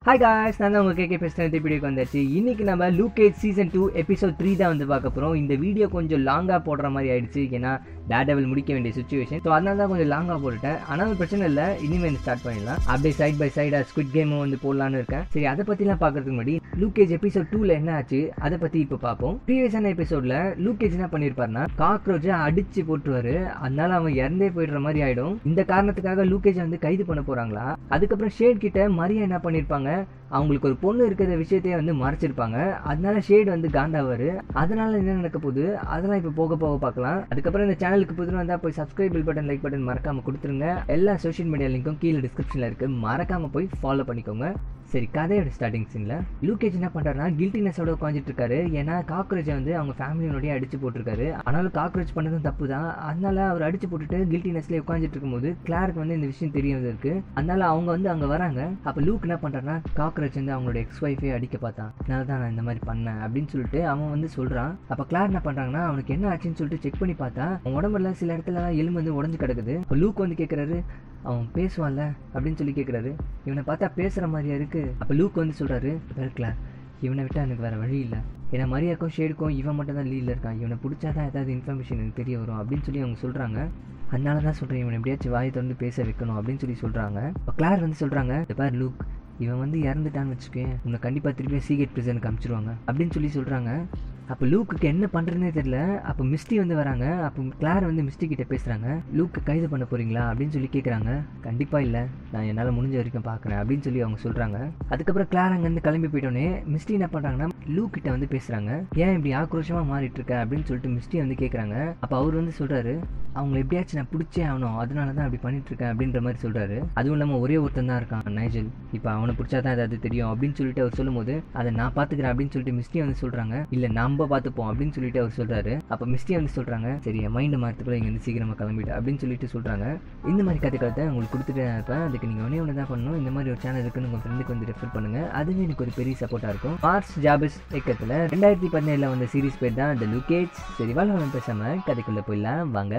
hi guys நான் தான் உங்கள் கேகே பேசுகிறேன் வீடியோக்கு வந்தாச்சு இன்னைக்கு நம்ம luggage season two episode three தான் வந்து பார்க்க போகிறோம் இந்த வீடியோ கொஞ்சம் லாங்காக போடுற மாதிரி ஆயிடுச்சு ஏன்னா டேடபிள் முடிக்க வேண்டிய சுச்சுவேஷன் ஸோ அதனால தான் கொஞ்சம் லாங்காக போட்டுட்டேன் ஆனால் பிரச்சனை இல்லை இனிமேல் ஸ்டார்ட் பண்ணிடலாம் அப்படியே சைட் பை சைடாக ஸ்குவிட் கேமும் வந்து போடலான்னு இருக்கேன் சரி அதை பற்றிலாம் பார்க்கறதுக்கு முன்னாடி லூகேஜ் எபிசோட் டூவில் என்ன ஆச்சு அதை பற்றி இப்போ பார்ப்போம் ப்ரீவியஸான எபிசோடில் லூகேஜ் என்ன பண்ணியிருப்பாருன்னா காக்ரோச்சை அடிச்சு போட்டுருவாரு அதனால அவன் இறந்தே போயிடுற மாதிரி ஆயிடும் இந்த காரணத்துக்காக லூகேஜை வந்து கைது பண்ண போறாங்களா அதுக்கப்புறம் ஷேட் கிட்ட மரியா என்ன பண்ணியிருப்பாங்க அவங்களுக்கு ஒரு பொண்ணு இருக்கிற விஷயத்தையே வந்து மறைச்சிருப்பாங்க அதனால ஷேட் வந்து காண்டாவாரு அதனால என்ன நடக்க போகுது அதெல்லாம் இப்போ போக போக பார்க்கலாம் அதுக்கப்புறம் இந்த சேனலுக்கு புதுசாக வந்தால் போய் subscribe bell button like button மறக்காம கொடுத்துருங்க எல்லா சோஷியல் மீடியா லிங்க்கும் கீழே டிஸ்கிரிப்ஷனில் இருக்கு மறக்காம போய் ஃபாலோ பண்ணிக்கோங்க சரி கதையோட ஸ்டார்டிங் சீனில் லூகேஜ் என்ன பண்ணுறாருனா கில்ட்டினஸோட உட்காந்துட்டு இருக்காரு ஏன்னா காக்ரோச்சை வந்து அவங்க ஃபேமிலியோடய அடிச்சு போட்டிருக்காரு ஆனாலும் காக்ரோச் பண்ணதும் தப்பு தான் அதனால அவர் அடிச்சு போட்டுட்டு கில்ட்டினஸ்லேயே உட்காந்துட்டு இருக்கும்போது கிளாருக்கு வந்து இந்த விஷயம் தெரிய இருக்கு அதனால அவங்க வந்து அங்கே வராங்க அப்போ லூக் என்ன பண்ணுறாருனா காக்ரோச் வந்து அவங்களோட எக்ஸ் ஒய்ஃபே அடிக்க பார்த்தான் அதனால தான் நான் இந்த மாதிரி பண்ணேன் அப்படின்னு சொல்லிட்டு அவன் வந்து சொல்கிறான் அப்போ கிளார் என்ன பண்ணுறாங்கன்னா அவனுக்கு என்ன ஆச்சுன்னு சொல்லிட்டு செக் பண்ணி பார்த்தா அவன் உடம்புல சில இடத்துல எலும்பு வந்து உடஞ்சு கிடக்குது இப்போ லூக் வந்து கேட்குறாரு அவன் பேசுவான்ல அப்படின்னு சொல்லி கேட்குறாரு இவனை பார்த்தா பேசுகிற மாதிரியா இருக்கு அப்போ லூக் வந்து சொல்கிறாரு இருக்கல இவனை விட்டால் எனக்கு வேறு வழி இல்லை ஏன்னா மரியாக்கும் ஷேடுக்கும் இவன் மட்டும் தான் லீடில் இருக்கான் இவனை பிடிச்சா தான் ஏதாவது இன்ஃபர்மேஷன் எனக்கு தெரிய வரும் அப்படின்னு சொல்லி அவங்க சொல்கிறாங்க அதனால தான் சொல்கிறேன் இவனை எப்படியாச்சும் வாயை திறந்து பேச வைக்கணும் அப்படின்னு சொல்லி சொல்கிறாங்க இப்போ கிளார் வந்து சொல்கிறாங்க இந்த பார் லூக் இவன் வந்து இறந்துட்டான்னு வச்சுக்கேன் உன்னை கண்டிப்பாக திருப்பி சீகரெட் பிரிசனுக்கு அனுப்பிச்சிருவாங்க அப்படின்னு சொல்லி சொல்கிறாங்க அப்போ லூக்குக்கு என்ன பண்ணுறதுனே தெரியல அப்போ மிஸ்டி வந்து வராங்க அப்போ கிளார் வந்து மிஸ்டி கிட்ட பேசுகிறாங்க லூக்கு கைது பண்ண போகிறீங்களா அப்படின்னு சொல்லி கேட்குறாங்க கண்டிப்பாக இல்லை நான் என்னால் முடிஞ்ச வரைக்கும் பார்க்குறேன் அப்படின்னு சொல்லி அவங்க சொல்கிறாங்க அதுக்கப்புறம் கிளார் அங்கேருந்து கிளம்பி போயிட்டோன்னே மிஸ்டி என்ன பண்ணுறாங்கன்னா லூக் கிட்ட வந்து பேசுகிறாங்க ஏன் இப்படி ஆக்ரோஷமாக மாறிட்டு இருக்க அப்படின்னு சொல்லிட்டு மிஸ்டி வந்து கேட்குறாங்க அப்போ அவர் வந்து சொல்கிறாரு அவங்கள எப்படியாச்சும் நான் பிடிச்சே ஆகணும் அதனால தான் அப்படி பண்ணிட்டு இருக்கேன் அப்படின்ற மாதிரி சொல்கிறாரு அதுவும் இல்லாமல் ஒரே ஒருத்தன் தான் இருக்கான் நைஜல் இப்போ அவனை பிடிச்சா தான் ஏதாவது தெரியும் அப்படின்னு சொல்லிட்டு அவர் சொல்லும்போது அதை நான் பார்த்துக்கிறேன் அப்படின்னு சொல்லிட்டு மிஸ்டி வந்து சொல்கிறாங்க இல்லை நம்ம பார்த்துப்போம் அப்படின்னு சொல்லிட்டு அவர் சொல்கிறாரு அப்போ மிஸ்டி வந்து சொல்கிறாங்க சரி என் மைண்டை மாற்றத்துக்குள்ள இங்கே வந்து சீக்கிரமாக கிளம்பிட்டு அப்படின்னு சொல்லிட்டு சொல்கிறாங்க இந்த மாதிரி கதைக்களத்தை உங்களுக்கு கொடுத்துட்டு தான் இருப்பேன் அதுக்கு நீங்கள் ஒன்றே ஒன்று தான் பண்ணணும் இந்த மாதிரி ஒரு சேனல் இருக்குன்னு உங்கள் ஃப்ரெண்டுக்கு வந்து ரெஃபர் பண்ணுங்கள் அதுவே எனக்கு ஒரு பெரிய சப்போர்ட்டாக இருக்கும் மார்ஸ் ஜாபிஸ் இயக்கத்தில் ரெண்டாயிரத்தி பதினேழில் வந்த சீரிஸ் பேர் தான் த லுக்கேஜ் சரி வாழ்வளம் பேசாமல் கதைக்குள்ளே போயிடலாம் வாங்க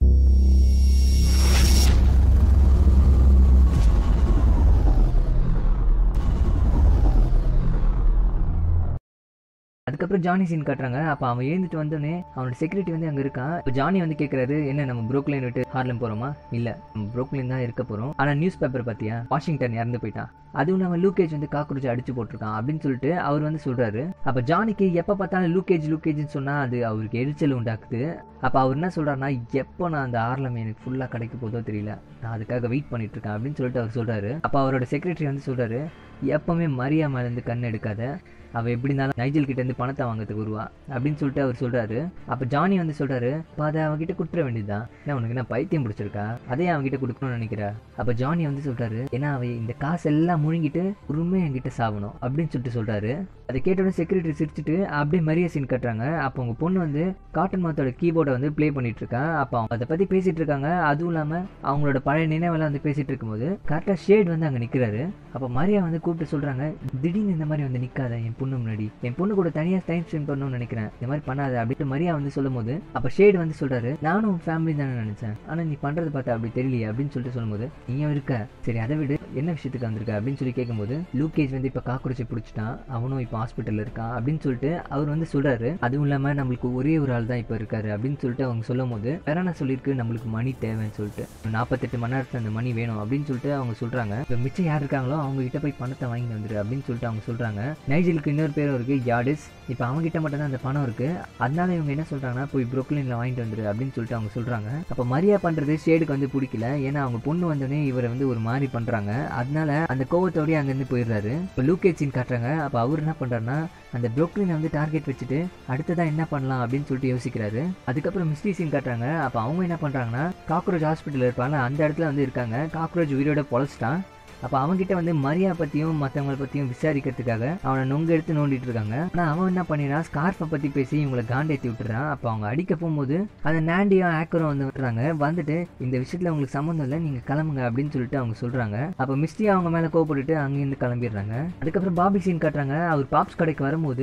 அதுக்கப்புறம் ஜானி சீன் காட்டுறாங்க அப்போ அவன் எழுந்துட்டு வந்தோடனே அவனோட செக்யூரிட்டி வந்து அங்கே இருக்கான் இப்போ ஜானி வந்து கேட்குறாரு என்ன நம்ம புரோக்லைன் விட்டு ஹார்லம் போகிறோமா இல்லை நம்ம புரோக்லைன் தான் இருக்க போகிறோம் ஆனால் நியூஸ் பேப்பர் பார்த்தியா வாஷிங்டன் இறந்து போயிட்டான் அதுவும் நம்ம லூக்கேஜ் வந்து காக்ரோச் அடிச்சு போட்டிருக்கான் அப்படின்னு சொல்லிட்டு அவர் வந்து சொல்கிறாரு அப்போ ஜானிக்கு எப்போ பார்த்தாலும் லூக்கேஜ் லூக்கேஜ்னு சொன்னால் அது அவருக்கு எரிச்சல் உண்டாக்குது அப்போ அவர் என்ன சொல்கிறாருன்னா எப்போ நான் அந்த ஆர்லம் எனக்கு ஃபுல்லாக கிடைக்க போதோ தெரியல நான் அதுக்காக வெயிட் பண்ணிட்டு இருக்கேன் அப்படின்னு சொல்லிட்டு அவர் சொல்கிறாரு அப்போ அவரோட செக்ரட்டரி வந்து சொல்கிறாரு எப்போவுமே மரியா மேலேருந்து கண் எடுக்காத அவள் எப்படி இருந்தாலும் நைஜல் கிட்ட இருந்து பணத்தை வாங்கிறதுக்கு வருவா அப்படின்னு சொல்லிட்டு அவர் சொல்றாரு அப்போ ஜானி வந்து சொல்றாரு இப்போ அதை அவகிட்ட கொடுத்துட வேண்டியதுதான் ஏன்னா உனக்கு என்ன பைத்தியம் பிடிச்சிருக்கா அதே அவகிட்ட கொடுக்கணும்னு நினைக்கிறா அப்போ ஜானி வந்து சொல்றாரு ஏன்னா அவ இந்த காசு எல்லாம் முழுங்கிட்டு உண்மை என்கிட்ட சாகணும் அப்படின்னு சொல்லிட்டு சொல்றாரு அதை கேட்டோட செக்யூரிட்டி சிரிச்சுட்டு அப்படியே மரிய சீன் கட்டுறாங்க அப்போ உங்க பொண்ணு வந்து காட்டன் மாத்தோட கீபோர்டை வந்து ப்ளே பண்ணிட்டு இருக்கா அப்போ அவங்க அதை பத்தி பேசிட்டு இருக்காங்க அதுவும் இல்லாம அவங்களோட பழைய நினைவெல்லாம் வந்து பேசிட்டு இருக்கும்போது கரெக்டாக ஷேட் வந்து அங்கே நிற்கிறாரு அப்போ மரியா வந்து கூப்பிட்டு சொல்றாங்க திடீர்னு இந்த மாதிரி வந்து நிற்காத என் பொண்ணு முன்னாடி என் பொண்ணு கூட தனியாக டைம் ஸ்பெண்ட் பண்ணணும்னு நினைக்கிறேன் இந்த மாதிரி பண்ணாத அப்படின்ட்டு மரியா வந்து சொல்லும் போது அப்போ ஷேட் வந்து சொல்றாரு நானும் உன் ஃபேமிலி தானே நினைச்சேன் ஆனால் நீ பண்றது பார்த்தா அப்படி தெரியலையே அப்படின்னு சொல்லிட்டு சொல்லும்போது நீயும் இருக்க சரி அதை விடு என்ன விஷயத்துக்கு வந்திருக்க அப்படின்னு சொல்லி கேட்கும்போது லூக்கேஜ் வந்து இப்போ காக்குறிச்சி பிடிச்சிட்டான் அவனும் இப்போ ஹாஸ்பிட்டலில் இருக்கான் அப்படின்னு சொல்லிட்டு அவர் வந்து சொல்றாரு அதுவும் இல்லாமல் நம்மளுக்கு ஒரே ஒரு ஆள் தான் இப்போ இருக்காரு அப்படின்னு சொல்லிட்டு அவங்க சொல்லும் போது வேற என்ன சொல்லியிருக்கு நம்மளுக்கு மணி தேவைன்னு சொல்லிட்டு நாற்பத்தெட்டு மணி நேரத்தில் அந்த மணி வேணும் அப்படின்னு சொல்லிட்டு அவங்க சொல்றாங்க இப்போ மிச்சம் யார் இருக்காங்களோ அவங்க கிட்ட போய் பணத்தை வாங்கி வந்துரு அப்படின்னு சொல்லிட்டு அவங்க சொல்றாங்க நைஜலுக்கு இன்னொரு பேரும் இருக்கு யாடிஸ் இப்போ அவங்க கிட்ட மட்டும் தான் அந்த பணம் இருக்கு அதனால இவங்க என்ன சொல்றாங்கன்னா போய் புரோக்லின்ல வாங்கிட்டு வந்துரு அப்படின்னு சொல்லிட்டு அவங்க சொல்றாங்க அப்போ மரியா பண்றது ஷேடுக்கு வந்து பிடிக்கல ஏன்னா அவங்க பொண்ணு வந்தோடனே இவரை வந்து ஒரு மாதிரி பண்றாங்க அதனால அந்த கோவத்தோடய அங்கேருந்து போயிடுறாரு இப்போ லூகேச்சின் காட்டுறாங்க அப்போ அவர் என்ன பண்றாருன்னா அந்த புரோக்லினை வந்து டார்கெட் வச்சுட்டு அடுத்ததா என்ன பண்ணலாம் அப்படின்னு சொல்லிட்டு யோசிக்கிறாரு அதுக்கப்புறம் மிஸ்டி சீன் காட்டுறாங்க அப்போ அவங்க என்ன பண்றாங்கன்னா காக்ரோச் ஹாஸ்பிட்டல் இருப்பாங்க அந்த இடத்துல வந்து இருக்காங்க காக்ரோச் உயிரோட பொழைச்சிட்டான் அப்போ அவன்கிட்ட வந்து மரியா பற்றியும் மற்றவங்களை பற்றியும் விசாரிக்கிறதுக்காக அவனை நொங்கு எடுத்து நோண்டிட்டு இருக்காங்க ஆனால் அவன் என்ன பண்ணிடுறான் ஸ்கார்ஃபை பற்றி பேசி இவங்களை காண்டேற்றி விட்டுறான் அப்போ அவங்க அடிக்க போகும்போது அந்த நாண்டியும் ஆக்கரும் வந்து விட்டுறாங்க வந்துட்டு இந்த விஷயத்தில் உங்களுக்கு சம்மந்தம் இல்லை நீங்கள் கிளம்புங்க அப்படின்னு சொல்லிட்டு அவங்க சொல்கிறாங்க அப்போ மிஸ்டி அவங்க மேலே கோவப்பட்டுட்டு அங்கேருந்து கிளம்பிடுறாங்க அதுக்கப்புறம் பாபி சீன் காட்டுறாங்க அவர் பாப்ஸ் கடைக்கு வரும்போது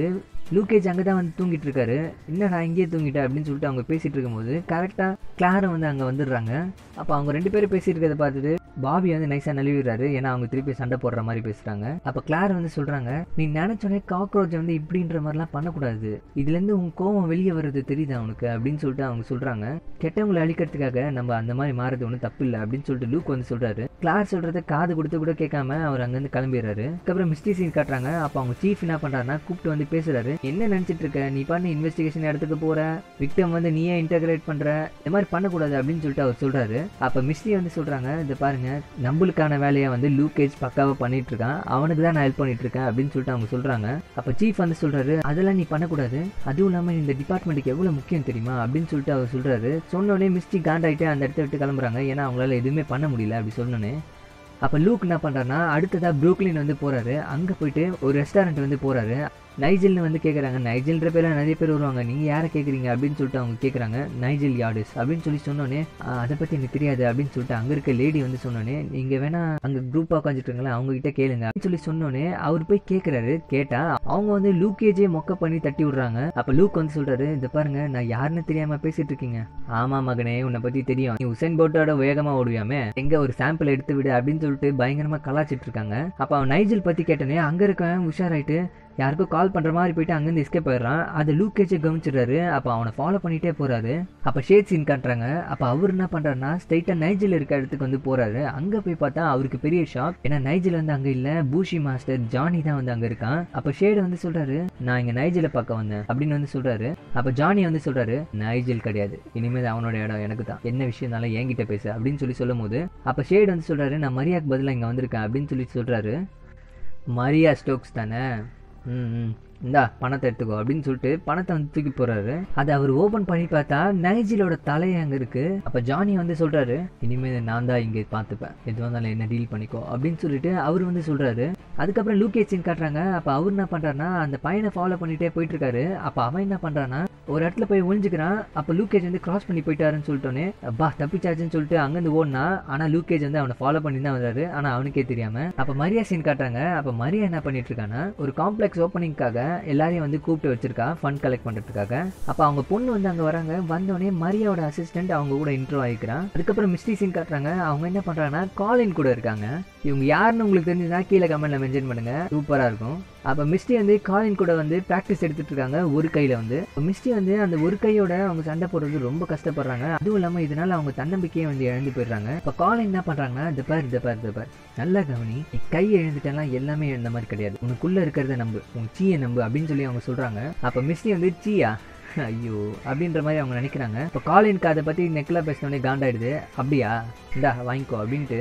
லூக்கேஜ் அங்கே தான் வந்து தூங்கிட்டு இருக்காரு என்னடா இங்கேயே தூங்கிட்டேன் அப்படின்னு சொல்லிட்டு அவங்க பேசிட்டு இருக்கும்போது கரெக்டாக கிளாரும் வந்து அங்கே வந்துடுறாங்க அப்போ அவங்க ரெண்டு பேரும் பேசிட்டு இருக்கிறத பார்த்துட்டு பாபி வந்து நைஸாக நழுவிடுறாரு ஏன்னா அவங்க திருப்பி சண்டை போடுற மாதிரி பேசுகிறாங்க அப்போ கிளார் வந்து சொல்கிறாங்க நீ நினச்சோடனே காக்ரோச் வந்து இப்படின்ற மாதிரிலாம் பண்ணக்கூடாது இதுலேருந்து உன் கோவம் வெளியே வர்றது தெரியுதா உனக்கு அப்படின்னு சொல்லிட்டு அவங்க சொல்கிறாங்க கெட்டவங்களை அழிக்கிறதுக்காக நம்ம அந்த மாதிரி மாறது ஒன்றும் தப்பு இல்லை அப்படின்னு சொல்லிட்டு லூக் வந்து சொல்கிறாரு கிளார் சொல்கிறத காது கொடுத்து கூட கேட்காம அவர் அங்கேருந்து கிளம்பிடுறாரு அதுக்கப்புறம் மிஸ்டி சீன் காட்டுறாங்க அப்போ அவங்க சீஃப் என்ன பண்ணுறாருன்னா கூப்பிட்டு வந்து பேசுகிறாரு என்ன நினச்சிட்டு இருக்க நீ பண்ண இன்வெஸ்டிகேஷன் இடத்துக்கு போகிற விக்டம் வந்து நீயே இன்டகிரேட் பண்ணுற இந்த மாதிரி பண்ணக்கூடாது அப்படின்னு சொல்லிட்டு அவர் சொல்கிறாரு அப்போ மிஸ்டி வந்து சொல்கிறாங்க இதை பாருங்க நம்மளுக்கான வேலையை வந்து லூக்கேஜ் பக்காவாக பண்ணிட்டு இருக்கான் அவனுக்கு தான் நான் ஹெல்ப் பண்ணிட்டு இருக்கேன் அப்படின்னு சொல்லிட்டு அவங்க சொல்கிறாங்க அப்போ சீஃப் வந்து சொல்கிறாரு அதெல்லாம் நீ பண்ணக்கூடாது அதுவும் இல்லாமல் இந்த டிபார்ட்மெண்ட்டுக்கு எவ்வளோ முக்கியம் தெரியுமா அப்படின்னு சொல்லிட்டு அவர் சொல்கிறாரு சொன்னோடனே மிஸ்டி காண்டாயிட்டு அந்த இடத்த விட்டு கிளம்புறாங்க ஏன்னா அவங்களால எதுவுமே பண்ண முடியல அப்படி சொன்னோன்னே அப்போ லூக் என்ன பண்ணுறாருன்னா அடுத்ததாக ப்ரூக்லின் வந்து போகிறாரு அங்கே போயிட்டு ஒரு ரெஸ்டாரண்ட் வந்து போகிறாரு நைஜில்னு வந்து கேட்குறாங்க நைஜில்ன்ற பேரில் நிறைய பேர் வருவாங்க நீங்கள் யாரை கேட்குறீங்க அப்படின்னு சொல்லிட்டு அவங்க கேட்குறாங்க நைஜில் யார்டிஸ் அப்படின்னு சொல்லி சொன்னோன்னே அதை பற்றி எனக்கு தெரியாது அப்படின்னு சொல்லிட்டு அங்கே இருக்க லேடி வந்து சொன்னோன்னே நீங்கள் வேணா அங்கே குரூப்பாக உட்காந்துட்டுருங்களேன் அவங்க கிட்ட கேளுங்க அப்படின்னு சொல்லி சொன்னோன்னே அவர் போய் கேட்குறாரு கேட்டால் அவங்க வந்து லூக்கேஜே மொக்க பண்ணி தட்டி விடுறாங்க அப்போ லூக் வந்து சொல்கிறாரு இந்த பாருங்க நான் யாருன்னு தெரியாமல் பேசிட்டு இருக்கீங்க ஆமாம் மகனே உன்னை பற்றி தெரியும் நீ உசேன் போட்டோட வேகமாக ஓடுவியாமே எங்கே ஒரு சாம்பிள் எடுத்து விடு அப்படின்னு சொல்லிட்டு பயங்கரமாக கலாச்சிட்டு இருக்காங்க அப்போ அவன் நைஜில் பற்றி கேட்டனே அங்கே இருக்கவன் உஷாராயிட்டு யாருக்கும் கால் பண்ணுற மாதிரி போயிட்டு அங்கேருந்து எஸ்கேப் ஆயிடுறான் அது லூக்கேஜை கவனிச்சிடுறாரு அப்போ அவனை ஃபாலோ பண்ணிகிட்டே போகிறாரு அப்போ ஷேட் சீன் காட்டுறாங்க அப்போ அவர் என்ன பண்ணுறாருன்னா ஸ்ட்ரைட்டாக நைஜில் இருக்க இடத்துக்கு வந்து போகிறாரு அங்கே போய் பார்த்தா அவருக்கு பெரிய ஷாக் ஏன்னா நைஜில் வந்து அங்கே இல்லை பூஷி மாஸ்டர் ஜானி தான் வந்து அங்கே இருக்கான் அப்போ ஷேடு வந்து சொல்கிறாரு நான் இங்கே நைஜில பார்க்க வந்தேன் அப்படின்னு வந்து சொல்கிறாரு அப்போ ஜானி வந்து சொல்கிறாரு நைஜில் கிடையாது இனிமேல் அவனோட இடம் எனக்கு தான் என்ன விஷயம்னாலும் என்கிட்ட பேசு அப்படின்னு சொல்லி சொல்லும் போது அப்போ ஷேடு வந்து சொல்கிறாரு நான் மரியாக்கு பதிலாக இங்கே வந்திருக்கேன் அப்படின்னு சொல்லி சொல்கிறாரு மரியா ஸ்டோக்ஸ் தானே ம் ம் இந்தா பணத்தை எடுத்துக்கோ அப்படின்னு சொல்லிட்டு பணத்தை வந்து தூக்கி போறாரு அதை அவர் ஓபன் பண்ணி பார்த்தா நைஜிலோட தலை அங்க இருக்கு அப்ப ஜானி வந்து சொல்றாரு இனிமேல் நான் தான் இங்க பார்த்துப்பேன் எது வந்தாலும் என்ன டீல் பண்ணிக்கோ அப்படின்னு சொல்லிட்டு அவர் வந்து சொல்றாரு அதுக்கப்புறம் லூகேச்சின் காட்டுறாங்க அப்ப அவர் என்ன பண்றாருன்னா அந்த பையனை ஃபாலோ பண்ணிட்டே போயிட்டு இருக்காரு அப்ப அவன் என்ன பண்றான்னா ஒரு இடத்துல போய் ஒழிஞ்சுக்கிறான் அப்ப லூக்கேஜ் வந்து கிராஸ் பண்ணி போயிட்டாருன்னு சொல்லிட்டோன்னே பா தப்பிச்சாச்சுன்னு சொல்லிட்டு அங்கிருந்து ஓடினா ஆனா லூக்கேஜ் வந்து அவனை ஃபாலோ பண்ணி தான் வந்தாரு ஆனா அவனுக்கே தெரியாம அப்ப மரியா சீன் காட்டுறாங்க அப்ப மரியா என்ன பண்ணிட்டு இருக்கான்னா ஒரு காம்ப்ளெக்ஸ் ஓப்பனிங்காக எல்லாரையும் வந்து கூப்பிட்டு வச்சிருக்கா ஃபண்ட் கலெக்ட் பண்றதுக்காக அப்ப அவங்க பொண்ணு வந்து அங்க வராங்க வந்தோடனே மரியாவோட அசிஸ்டன்ட் அவங்க கூட இன்ட்ரோ ஆகிக்கிறான் அதுக்கப்புறம் மிஸ்டி சீன் காட்டுறாங்க அவங்க என்ன பண்றாங்கன்னா காலின் கூட இருக்காங்க இவங்க யாருன்னு உங்களுக்கு தெரிஞ்சதா கீழே கமெண்ட்ல மென்ஷன் பண்ணுங்க சூப்பரா இருக்கும் அப்ப மிஸ்டி வந்து காலின் கூட வந்து ப்ராக்டிஸ் எடுத்துட்டு இருக்காங்க ஒரு கையில வந்து மிஸ்டி வந்து அந்த ஒரு கையோட அவங்க சண்டை போடுறது ரொம்ப கஷ்டப்படுறாங்க அதுவும் இல்லாம இதனால அவங்க தன்னம்பிக்கையை வந்து இழந்து போயிடுறாங்க இப்ப காலின் என்ன பண்றாங்கன்னா இந்த பார் இந்த பார் இந்த பார் நல்லா கவனி நீ கை எழுந்துட்டெல்லாம் எல்லாமே இந்த மாதிரி கிடையாது உனக்குள்ள இருக்கிறத நம்பு உன் சீயை நம்பு அப்படின்னு சொல்லி அவங்க சொல்றாங்க அப்ப மிஸ்டி வந்து சீயா ஐயோ அப்படின்ற மாதிரி அவங்க நினைக்கிறாங்க இப்போ காலினுக்கு அதை பற்றி நெக்கில் பேசினோடனே காண்டாயிடுது அப்படியா இந்தா வாங்கிக்கோ அப்படின்ட்டு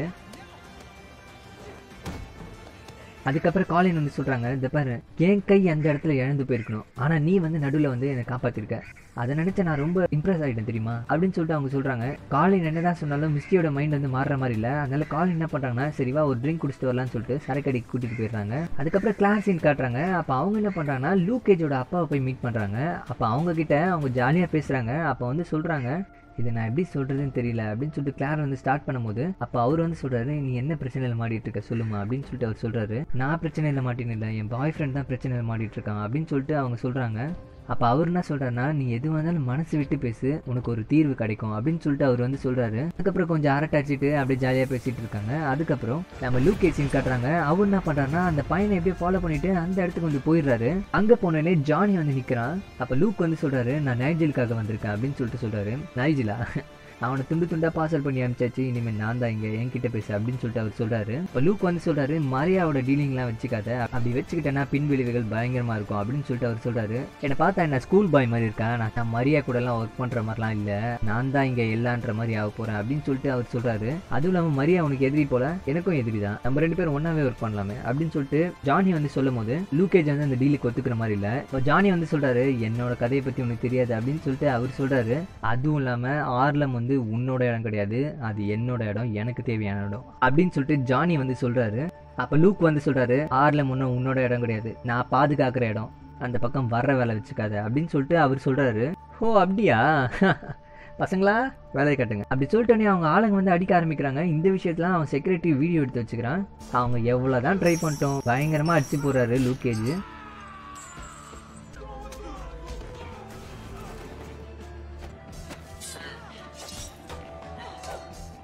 அதுக்கப்புறம் காலின் வந்து சொல்கிறாங்க இந்த பாரு என் கை அந்த இடத்துல இழந்து போயிருக்கணும் ஆனால் நீ வந்து நடுவில் வந்து என்னை காப்பாற்றிருக்க அதை நினச்ச நான் ரொம்ப இம்ப்ரெஸ் ஆகிட்டேன் தெரியுமா அப்படின்னு சொல்லிட்டு அவங்க சொல்கிறாங்க காலின் என்னதான் சொன்னாலும் மிஸ்டியோட மைண்ட் வந்து மாறுற மாதிரி இல்லை அதனால காலின் என்ன பண்ணுறாங்கன்னா சரிவா ஒரு ட்ரிங்க் குடிச்சிட்டு வரலாம்னு சொல்லிட்டு சரக்கடிக்கு கூட்டிகிட்டு போயிடுறாங்க அதுக்கப்புறம் கிளாஸ் சீன் காட்டுறாங்க அப்போ அவங்க என்ன பண்ணுறாங்கன்னா லூக்கேஜோட அப்பாவை போய் மீட் பண்ணுறாங்க அப்போ அவங்க கிட்ட அவங்க ஜாலியாக பேசுகிறாங்க அப்போ வந்து சொல்கிறாங்க இதை நான் எப்படி சொல்கிறதுன்னு தெரியல அப்படின்னு சொல்லிட்டு கிளார் வந்து ஸ்டார்ட் பண்ணும்போது அப்போ அவர் வந்து சொல்கிறாரு நீ என்ன பிரச்சனையில் மாட்டிட்டு இருக்க சொல்லுமா அப்படின்னு சொல்லிட்டு அவர் சொல்கிறாரு நான் பிரச்சனையில் மாட்டின்னு இல்லை என் பாய் ஃப்ரெண்ட் தான் பிரச்சனையில் மாட்டிட்டு இருக்கான் அப்படின்னு சொல்லிட்டு அவங்க சொல்கிறாங்க அப்போ அவர் என்ன சொல்கிறாருன்னா நீ எது வந்தாலும் மனசு விட்டு பேசு உனக்கு ஒரு தீர்வு கிடைக்கும் அப்படின்னு சொல்லிட்டு அவர் வந்து சொல்கிறாரு அதுக்கப்புறம் கொஞ்சம் அரட்டாச்சிட்டு அப்படியே ஜாலியாக பேசிட்டு இருக்காங்க அதுக்கப்புறம் நம்ம லூக் சீன் காட்டுறாங்க அவர் என்ன பண்ணுறாருன்னா அந்த பையனை எப்படியே ஃபாலோ பண்ணிட்டு அந்த இடத்துக்கு வந்து போயிடுறாரு அங்கே போனோடனே ஜானி வந்து நிற்கிறான் அப்போ லூக் வந்து சொல்கிறாரு நான் நைஜிலுக்காக வந்திருக்கேன் அப்படின்னு சொல்லிட்டு சொல்கிறாரு நைஜிலா அவனை துண்டு துண்டா பார்சல் பண்ணி அனுப்பிச்சாச்சு இனிமேல் நான் தான் இங்கே என்கிட்ட பேசு அப்படின்னு சொல்லிட்டு அவர் சொல்றாரு இப்போ லூக் வந்து சொல்றாரு மரியாவோட டீலிங்லாம் வச்சுக்காத அப்படி வச்சுக்கிட்டேன்னா பின் விளைவுகள் பயங்கரமா இருக்கும் அப்படின்னு சொல்லிட்டு அவர் சொல்றாரு என்னை பார்த்தா என்ன ஸ்கூல் பாய் மாதிரி இருக்கேன் நான் நான் மரியா கூட எல்லாம் ஒர்க் பண்ற மாதிரிலாம் இல்லை நான் தான் இங்க எல்லான்ற மாதிரி ஆக போறேன் அப்படின்னு சொல்லிட்டு அவர் சொல்றாரு அதுவும் இல்லாமல் மரியா உனக்கு எதிரி போல எனக்கும் எதிரி தான் நம்ம ரெண்டு பேரும் ஒன்னாவே ஒர்க் பண்ணலாமே அப்படின்னு சொல்லிட்டு ஜானி வந்து சொல்லும் போது லூக்கேஜ் வந்து அந்த டீலுக்கு ஒத்துக்கிற மாதிரி இல்லை இப்போ ஜானி வந்து சொல்றாரு என்னோட கதையை பத்தி உனக்கு தெரியாது அப்படின்னு சொல்லிட்டு அவர் சொல்றாரு அதுவும் இல்லாம ஆர்லம் வந்து உன்னோட இடம் கிடையாது அது என்னோட இடம் எனக்கு தேவையான இடம் அப்படின்னு சொல்லிட்டு ஜானி வந்து சொல்றாரு அப்ப லூக் வந்து சொல்றாரு ஆர்லம் ஒன்றும் உன்னோட இடம் கிடையாது நான் பாதுகாக்கிற இடம் அந்த பக்கம் வர்ற வேலை வச்சுக்காத அப்படின்னு சொல்லிட்டு அவர் சொல்றாரு ஓ அப்படியா பசங்களா வேலையை கட்டுங்க அப்படி சொல்லிட்டோன்னே அவங்க ஆளுங்க வந்து அடிக்க ஆரம்பிக்கிறாங்க இந்த விஷயத்துல அவன் செக்யூரிட்டி வீடியோ எடுத்து வச்சுக்கிறான் அவங்க எவ்வளோதான் ட்ரை பண்ணிட்டோம் பயங்கரமா அடிச்சு போறாரு லூக்கேஜ்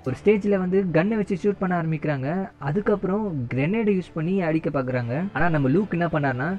ஒரு ஸ்டேஜில் வந்து கன்னை வச்சு ஷூட் பண்ண ஆரம்பிக்கிறாங்க அதுக்கப்புறம் கிரெனேடை யூஸ் பண்ணி அடிக்க பார்க்குறாங்க ஆனால் நம்ம லூக் என்ன பண்ணார்னா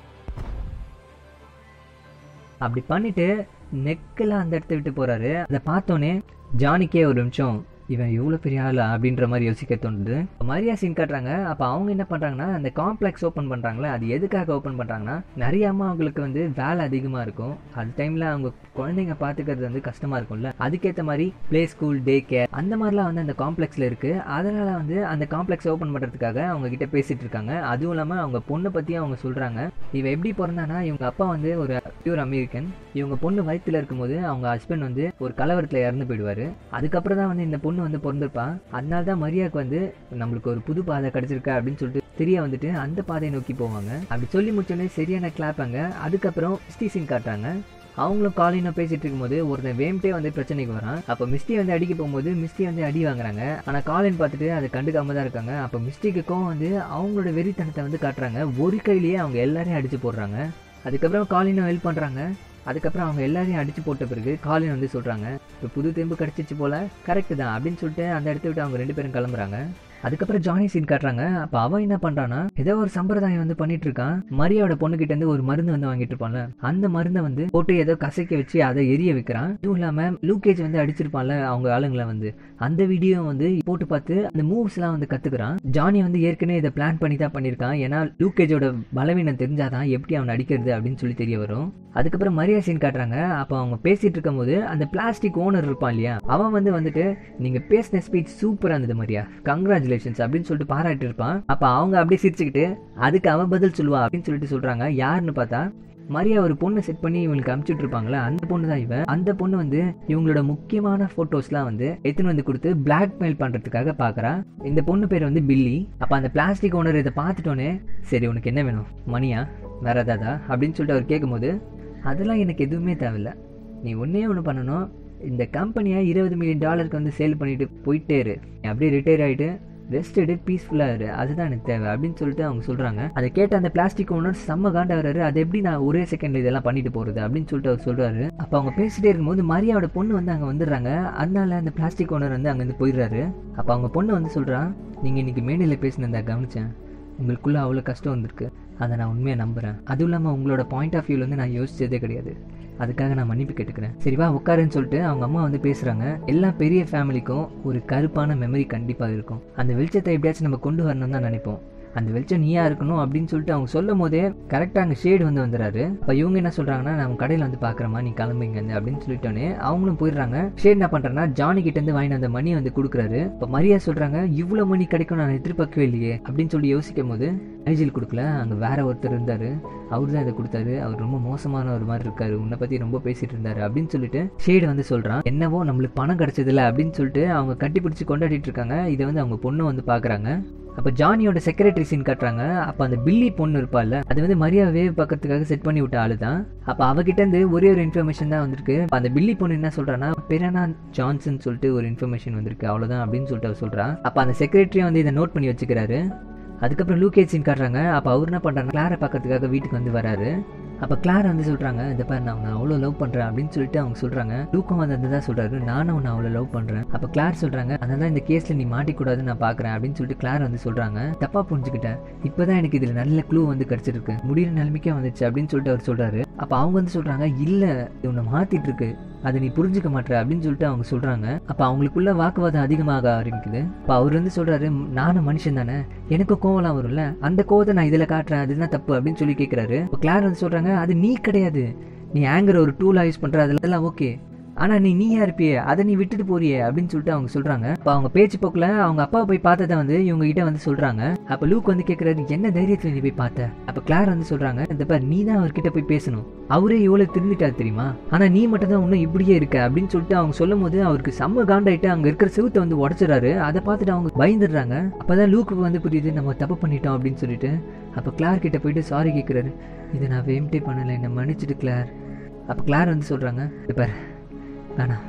அப்படி பண்ணிட்டு நெக்கில் அந்த இடத்த விட்டு போறாரு அதை பார்த்தோன்னே ஜானிக்கே ஒரு நிமிஷம் இவன் எவ்வளோ பெரிய ஆளா அப்படின்ற மாதிரி யோசிக்க தோணுது மரியா சீன் காட்டுறாங்க அப்போ அவங்க என்ன பண்ணுறாங்கன்னா அந்த காம்ப்ளெக்ஸ் ஓப்பன் பண்ணுறாங்களே அது எதுக்காக ஓப்பன் பண்ணுறாங்கன்னா நிறைய அம்மா அவங்களுக்கு வந்து வேலை அதிகமாக இருக்கும் அது டைமில் அவங்க குழந்தைங்க பார்த்துக்கிறது வந்து கஷ்டமாக இருக்கும்ல அதுக்கேற்ற மாதிரி ப்ளே ஸ்கூல் டே கேர் அந்த மாதிரிலாம் வந்து அந்த காம்ப்ளெக்ஸில் இருக்குது அதனால் வந்து அந்த காம்ப்ளெக்ஸ் ஓப்பன் பண்ணுறதுக்காக அவங்க கிட்ட பேசிகிட்டு இருக்காங்க அதுவும் இல்லாமல் அவங்க பொண்ணை பற்றி அவங்க சொல்கிறாங்க இவ எப்படி பிறந்தானா இவங்க அப்பா வந்து ஒரு பியூர் அமெரிக்கன் இவங்க பொண்ணு வயிற்றுல இருக்கும்போது அவங்க ஹஸ்பண்ட் வந்து ஒரு கலவரத்தில் இறந்து போயிடுவார் அதுக்கப்புறம் தான் வந்து இந்த பொண்ணு வந்து பிறந்திருப்பா அதனால தான் மரியாக்கு வந்து நம்மளுக்கு ஒரு புது பாதை கிடச்சிருக்கா அப்படின்னு சொல்லிட்டு தெரிய வந்துட்டு அந்த பாதையை நோக்கி போவாங்க அப்படி சொல்லி முடிச்சோடனே சரியான கிளாப்பாங்க அதுக்கப்புறம் மிஸ்டி சீன் காட்டுறாங்க அவங்களும் காலினா பேசிட்டு இருக்கும்போது ஒருத்தன் வேம்ட்டே வந்து பிரச்சனைக்கு வரான் அப்போ மிஸ்டி வந்து அடிக்க போகும்போது மிஸ்டி வந்து அடி வாங்குறாங்க ஆனால் காலின் பார்த்துட்டு அதை கண்டுக்காம தான் இருக்காங்க அப்போ மிஸ்டிக்குக்கும் வந்து அவங்களோட வெறித்தனத்தை வந்து காட்டுறாங்க ஒரு கையிலேயே அவங்க எல்லாரையும் அடிச்சு போடுறாங்க அதுக்கப்புறம் காலினும் ஹெல்ப் பண்ணுறாங்க அதுக்கப்புறம் அவங்க எல்லாரையும் அடிச்சு போட்ட பிறகு காலின் வந்து சொல்கிறாங்க இப்போ புது தெம்பு கிடச்சிச்சு போல கரெக்டு தான் அப்படின்னு சொல்லிட்டு அந்த இடத்த விட்டு அவங்க ரெண்டு பேரும் கிளம்புறாங்க அதுக்கப்புறம் ஜானி சீன் காட்டுறாங்க அப்போ அவன் என்ன பண்ணுறான்னா ஏதோ ஒரு சம்பிரதாயம் வந்து பண்ணிட்டு இருக்கான் மரியாவோட பொண்ணுகிட்ட இருந்து ஒரு மருந்து வந்து வாங்கிட்டு இருப்பான்ல அந்த மருந்தை வந்து போட்டு ஏதோ கசைக்க வச்சு அதை எரிய வைக்கிறான் இதுவும் இல்லாமல் லூக்கேஜ் வந்து அடிச்சிருப்பான்ல அவங்க ஆளுங்களை வந்து அந்த வீடியோ வந்து போட்டு பார்த்து அந்த மூவ்ஸ்லாம் வந்து கற்றுக்குறான் ஜானி வந்து ஏற்கனவே இதை பிளான் பண்ணி தான் பண்ணியிருக்கான் ஏன்னா லூக்கேஜோட பலவீனம் தெரிஞ்சாதான் எப்படி அவனை அடிக்கிறது அப்படின்னு சொல்லி தெரிய வரும் அதுக்கப்புறம் மரியா சீன் காட்டுறாங்க அப்போ அவங்க பேசிட்டு இருக்கும்போது அந்த பிளாஸ்டிக் ஓனர் இருப்பான் இல்லையா அவன் வந்து வந்துட்டு நீங்கள் பேசின ஸ்பீச் சூப்பராக இருந்தது மரியா கங்க்ராச்சுலேஷன்ஸ் அப்படின்னு சொல்லிட்டு பாராட்டி இருப்பான் அப்போ அவங்க அப்படியே சிரிச்சுக்கிட்டு அதுக்கு அவன் பதில் சொல்லுவா அப்படின்னு சொல்லிட்டு சொல்கிறாங்க யாருன்னு பார்த்தா மரியா ஒரு பொண்ணை செட் பண்ணி இவங்களுக்கு அனுப்பிச்சுட்டு இருப்பாங்களே அந்த பொண்ணு தான் இவன் அந்த பொண்ணு வந்து இவங்களோட முக்கியமான ஃபோட்டோஸ்லாம் வந்து எடுத்துன்னு வந்து கொடுத்து பிளாக்மெயில் பண்ணுறதுக்காக பார்க்குறா இந்த பொண்ணு பேர் வந்து பில்லி அப்போ அந்த பிளாஸ்டிக் ஓனர் இதை பார்த்துட்டோன்னே சரி உனக்கு என்ன வேணும் மணியா வேற ஏதாதா அப்படின்னு சொல்லிட்டு அவர் கேட்கும்போது அதெல்லாம் எனக்கு எதுவுமே தேவையில்ல நீ ஒன்றே ஒன்று பண்ணணும் இந்த கம்பெனியை இருபது மில்லியன் டாலருக்கு வந்து சேல் பண்ணிட்டு போயிட்டே இரு நீ அப்படியே ரிட்டையர் ஆகிட்டு ரெஸ்ட் எடு பீஸ்ஃபுல்லாக இரு அதுதான் எனக்கு தேவை அப்படின்னு சொல்லிட்டு அவங்க சொல்கிறாங்க அதை கேட்ட அந்த பிளாஸ்டிக் ஓனர் செம்ம காண்டா வர்றாரு அது எப்படி நான் ஒரே செகண்ட் இதெல்லாம் பண்ணிட்டு போகிறது அப்படின்னு சொல்லிட்டு அவர் சொல்கிறாரு அப்போ அவங்க பேசிட்டே இருக்கும்போது மரியாவோட பொண்ணு வந்து அங்கே வந்துடுறாங்க அதனால அந்த பிளாஸ்டிக் ஓனர் வந்து அங்கேருந்து போயிடுறாரு அப்போ அவங்க பொண்ணு வந்து சொல்கிறான் நீங்கள் இன்னைக்கு மேடையில் பேசினதா கவனிச்சேன் உங்களுக்குள்ளே அவ்வளோ கஷ்டம் வந்திருக்கு அதை நான் உண்மையாக நம்புகிறேன் அதுவும் இல்லாமல் உங்களோட பாயிண்ட் ஆஃப் வியூலேருந்து நான் யோசிச்சதே கிடையாது அதுக்காக நான் மன்னிப்பு கேட்டுக்கிறேன் சரி வா உட்காருன்னு சொல்லிட்டு அவங்க அம்மா வந்து பேசுகிறாங்க எல்லா பெரிய ஃபேமிலிக்கும் ஒரு கருப்பான மெமரி கண்டிப்பாக இருக்கும் அந்த வெளிச்சத்தை எப்படியாச்சும் நம்ம கொண்டு வரணும் தான் நினைப்போம் அந்த வெளிச்சம் நீயா இருக்கணும் அப்படின்னு சொல்லிட்டு அவங்க சொல்லும் போதே கரெக்டாக அங்கே ஷேடு வந்து வந்துடுறாரு அப்போ இவங்க என்ன சொல்கிறாங்கன்னா நம்ம கடையில் வந்து பார்க்குறமா நீ கிளம்புங்க அப்படின்னு சொல்லிட்டோன்னே அவங்களும் போயிடுறாங்க ஷேட் என்ன பண்ணுறேன்னா ஜானி கிட்ட இருந்து வாங்கின அந்த மணி வந்து கொடுக்குறாரு இப்போ மரியா சொல்கிறாங்க இவ்வளோ மணி கிடைக்கும் நான் எதிர்பார்க்கவே இல்லையே அப்படின்னு சொல்லி யோசிக்கும் போது ஐஜில் கொடுக்கல அங்கே வேற ஒருத்தர் இருந்தார் அவர் தான் இதை கொடுத்தாரு அவர் ரொம்ப மோசமான ஒரு மாதிரி இருக்காரு உன்னை பற்றி ரொம்ப பேசிட்டு இருந்தாரு அப்படின்னு சொல்லிட்டு ஷேடு வந்து சொல்கிறான் என்னவோ நம்மளுக்கு பணம் கிடைச்சதில்ல அப்படின்னு சொல்லிட்டு அவங்க கட்டி பிடிச்சி கொண்டாடிட்டு இருக்காங்க இதை வந்து அவங்க பொண்ணு வந்து பார்க்குறாங்க அப்போ ஜானியோட செக்ரட்டரி சீன் காட்டுறாங்க அப்போ அந்த பில்லி பொண்ணு இருப்பாள்ல அது வந்து மரியா வேவ் பார்க்கறதுக்காக செட் பண்ணி விட்ட ஆளு தான் அப்போ அவகிட்ட இருந்து ஒரே ஒரு இன்ஃபர்மேஷன் தான் வந்திருக்கு அந்த பில்லி பொண்ணு என்ன சொல்றான்னா பெரானா ஜான்சன் சொல்லிட்டு ஒரு இன்ஃபர்மேஷன் வந்திருக்கு அவ்வளோதான் அப்படின்னு சொல்லிட்டு அவர் சொல்றா அப்போ அந்த செக்ரட்டரியும் வந்து இதை நோட் பண்ணி வச்சுக்கிறாரு அதுக்கப்புறம் லூகேஜ் சீன் காட்டுறாங்க அப்போ அவர் என்ன பண்ணுறாங்க கிளாரை பார்க்கறதுக்காக வீட்டுக்கு வந்து வராரு அப்போ கிளார் வந்து சொல்கிறாங்க இந்த பாரு நான் உன்னை அவ்வளோ லவ் பண்ணுறேன் அப்படின்னு சொல்லிட்டு அவங்க சொல்கிறாங்க லூக்கம் வந்து அந்த தான் சொல்கிறாரு நானும் உன்னை அவ்வளோ லவ் பண்ணுறேன் அப்போ கிளார் சொல்கிறாங்க அதனால இந்த கேஸில் நீ மாட்டிக்கூடாதுன்னு நான் பார்க்குறேன் அப்படின்னு சொல்லிட்டு கிளார் வந்து சொல்கிறாங்க தப்பாக புரிஞ்சுக்கிட்டேன் இப்போ தான் எனக்கு இதில் நல்ல க்ளூ வந்து கிடச்சிருக்கு முடிகிற நிலைமைக்கே வந்துச்சு அப்படின்னு சொல்லிட்டு அவர் சொல்கிறாரு அப்போ அவங்க வந்து சொல்கிறாங்க இல்லை உன்னை மாற்றிட்டு இருக்கு அதை நீ புரிஞ்சுக்க மாட்டேற அப்படின்னு சொல்லிட்டு அவங்க சொல்கிறாங்க அப்போ அவங்களுக்குள்ள வாக்குவாதம் அதிகமாக ஆரம்பிக்குது அப்போ அவர் வந்து சொல்கிறாரு நானும் மனுஷன் தானே எனக்கும் கோவலாம் வரும்ல அந்த கோவத்தை நான் இதில் காட்டுறேன் அதுதான் தப்பு அப்படின்னு சொல்லி கேட்குறாரு இப்போ கிளார் வந்து சொல்கிறாங்க அது நீ கிடையாது நீ ஆங்கர் ஒரு டூலாக யூஸ் பண்ணுற அதெல்லாம் ஓகே ஆனால் நீ நீயா இருப்பியே அதை நீ விட்டுட்டு போறியே அப்படின்னு சொல்லிட்டு அவங்க சொல்கிறாங்க அப்போ அவங்க பேச்சு போக்கில் அவங்க அப்பாவை போய் பார்த்ததை வந்து இவங்க கிட்ட வந்து சொல்கிறாங்க அப்போ லூக் வந்து கேட்குறாரு என்ன தைரியத்தில் நீ போய் பார்த்த அப்போ கிளார் வந்து சொல்கிறாங்க இந்த பார் நீ தான் அவர்கிட்ட போய் பேசணும் அவரே எவ்வளோ திருந்திட்டாரு தெரியுமா ஆனால் நீ மட்டும் தான் இன்னும் இப்படியே இருக்க அப்படின்னு சொல்லிட்டு அவங்க சொல்லும் போது அவருக்கு செம்ம காண்டாயிட்டு அங்கே இருக்கிற செவுத்தை வந்து உடச்சிடறாரு அதை பார்த்துட்டு அவங்க பயந்துடுறாங்க அப்பதான் லூக்கு வந்து புரியுது நம்ம தப்பு பண்ணிட்டோம் அப்படின்னு சொல்லிட்டு அப்போ கிளார் கிட்ட போயிட்டு சாரி கேட்குறாரு இதை நான் வேம்டே பண்ணலை என்னை மன்னிச்சிட்டு கிளார் அப்போ கிளார் வந்து சொல்கிறாங்க பார் வேணாம்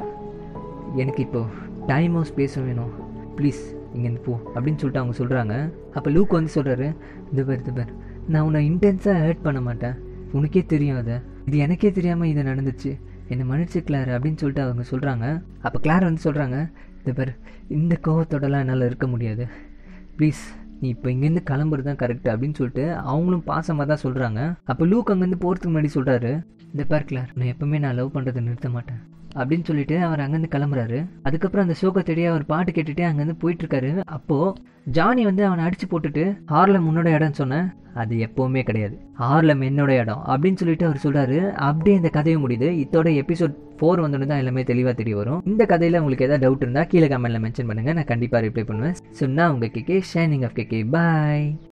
எனக்கு இப்போ டைமும் ஸ்பேஸும் வேணும் ப்ளீஸ் இங்கேருந்து போ அப்படின்னு சொல்லிட்டு அவங்க சொல்கிறாங்க அப்போ லூக் வந்து சொல்கிறாரு இது பேர் இது பேர் நான் உன்னை இன்டென்ஸாக ஹர்ட் பண்ண மாட்டேன் உனக்கே தெரியும் அதை இது எனக்கே தெரியாமல் இது நடந்துச்சு என்னை மன்னிச்சுக்கலாரு அப்படின்னு சொல்லிட்டு அவங்க சொல்கிறாங்க அப்போ கிளார் வந்து சொல்கிறாங்க இந்த பேர் இந்த கோவத்தோடலாம் என்னால் இருக்க முடியாது ப்ளீஸ் நீ இப்போ இங்கேருந்து கிளம்புறது தான் கரெக்ட் அப்படின்னு சொல்லிட்டு அவங்களும் பாசமாக தான் சொல்கிறாங்க அப்போ லூக் அங்கேருந்து போகிறதுக்கு முன்னாடி சொல்கிறாரு இந்த பேர் கிளார் நான் எப்பவுமே நான் லவ் பண்ணுறதை நிறுத்த மாட்டேன் அப்படின்னு சொல்லிட்டு அவர் அங்கேருந்து கிளம்புறாரு அதுக்கப்புறம் அந்த ஷோக்கை தேடி அவர் பாட்டு கேட்டுட்டு அங்கேருந்து போயிட்டு இருக்காரு அப்போது ஜானி வந்து அவனை அடிச்சு போட்டுட்டு ஹார்லம் உன்னோட இடம்னு சொன்னேன் அது எப்போவுமே கிடையாது ஹார்லம் என்னோட இடம் அப்படின்னு சொல்லிட்டு அவர் சொல்றாரு அப்படியே இந்த கதையும் முடியுது இதோட எபிசோட் ஃபோர் வந்தோன்னு தான் எல்லாமே தெளிவாக தெரிய வரும் இந்த கதையில் உங்களுக்கு ஏதாவது டவுட் இருந்தால் கீழே கமெண்ட்ல மென்ஷன் பண்ணுங்க நான் கண்டிப்பாக ரிப்ளை பண்ணுவேன் ஸோ நான் உங்கள் கேகே ஷைனிங் ஆஃப் கேகே பாய்